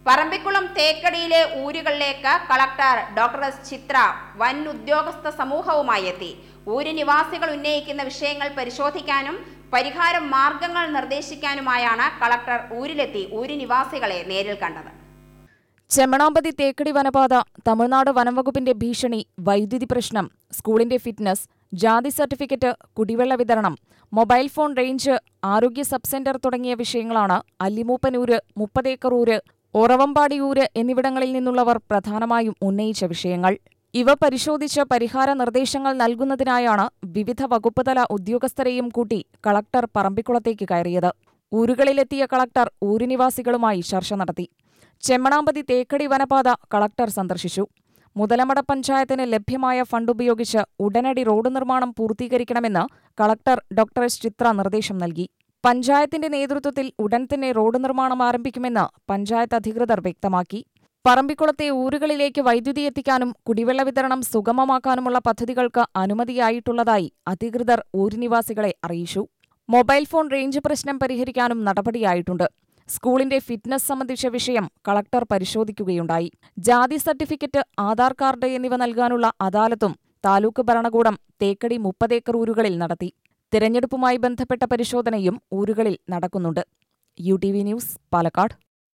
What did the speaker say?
പറമ്പിക്കുളം തേക്കടിയിലെ ഊരുകളിലേക്ക് collector doctor S Chitra വൻ ഉദ്യോഗസ്ഥ സമൂഹവുമായി എത്തി ഊര് നിവാസികൾ ഉന്നയിക്കുന്ന വിഷയങ്ങൾ പരിശോധിക്കാനും പരിഹാര മാർഗങ്ങൾ നിർദ്ദേശിക്കാനുമായാണ് കളക്ടർ ഊരിലെത്തി ഊര് നിവാസികളെ നേരിൽ കണ്ടത് ചെമ്മണാമ്പതി തേക്കടി വനപാത തമിഴ്നാട് വനംവകുപ്പിന്റെ ഭീഷണി വൈദ്യുതി പ്രശ്നം സ്കൂളിന്റെ ഫിറ്റ്നസ് ജാതി സർട്ടിഫിക്കറ്റ് കുടിവെള്ള വിതരണം മൊബൈൽ ഫോൺ റേഞ്ച് ആരോഗ്യ സബ് സെന്റർ തുടങ്ങിയ വിഷയങ്ങളാണ് അല്ലിമൂപ്പനൂര് മുപ്പതേക്കർ ഊര് ഒറവമ്പാടിയൂര് എന്നിവിടങ്ങളിൽ നിന്നുള്ളവർ പ്രധാനമായും ഉന്നയിച്ച വിഷയങ്ങൾ ഇവ പരിശോധിച്ച് പരിഹാര നിർദ്ദേശങ്ങൾ നൽകുന്നതിനായാണ് വിവിധ വകുപ്പുതല ഉദ്യോഗസ്ഥരെയും കൂട്ടി കളക്ടർ പറമ്പിക്കുളത്തേക്ക് കയറിയത് ഊരുകളിലെത്തിയ കളക്ടർ ഊരുനിവാസികളുമായി ചർച്ച നടത്തി ചെമ്മണാമ്പതി തേക്കടി വനപാത കളക്ടർ സന്ദർശിച്ചു മുതലമട പഞ്ചായത്തിന് ലഭ്യമായ ഫണ്ട് ഉപയോഗിച്ച് ഉടനടി റോഡ് നിർമ്മാണം പൂർത്തീകരിക്കണമെന്ന് കളക്ടർ ഡോക്ടർ എസ് ചിത്ര നിർദ്ദേശം നൽകി പഞ്ചായത്തിന്റെ നേതൃത്വത്തിൽ ഉടൻ തന്നെ റോഡ് നിർമ്മാണം ആരംഭിക്കുമെന്ന് പഞ്ചായത്ത് അധികൃതർ വ്യക്തമാക്കി പറമ്പിക്കുളത്തെ ഊരുകളിലേക്ക് വൈദ്യുതി എത്തിക്കാനും കുടിവെള്ള വിതരണം സുഗമമാക്കാനുമുള്ള പദ്ധതികൾക്ക് അനുമതിയായിട്ടുള്ളതായി അധികൃതർ ഊരുനിവാസികളെ അറിയിച്ചു മൊബൈൽ ഫോൺ റേഞ്ച് പ്രശ്നം പരിഹരിക്കാനും നടപടിയായിട്ടുണ്ട് സ്കൂളിന്റെ ഫിറ്റ്നസ് സംബന്ധിച്ച വിഷയം കളക്ടർ പരിശോധിക്കുകയുണ്ടായി ജാതി സർട്ടിഫിക്കറ്റ് ആധാർ കാർഡ് എന്നിവ നൽകാനുള്ള അദാലത്തും താലൂക്ക് ഭരണകൂടം തേക്കടി മുപ്പതേക്കർ ഊരുകളിൽ നടത്തി തിരഞ്ഞെടുപ്പുമായി ബന്ധപ്പെട്ട പരിശോധനയും ഊരുകളിൽ നടക്കുന്നുണ്ട് U T V news Palakkad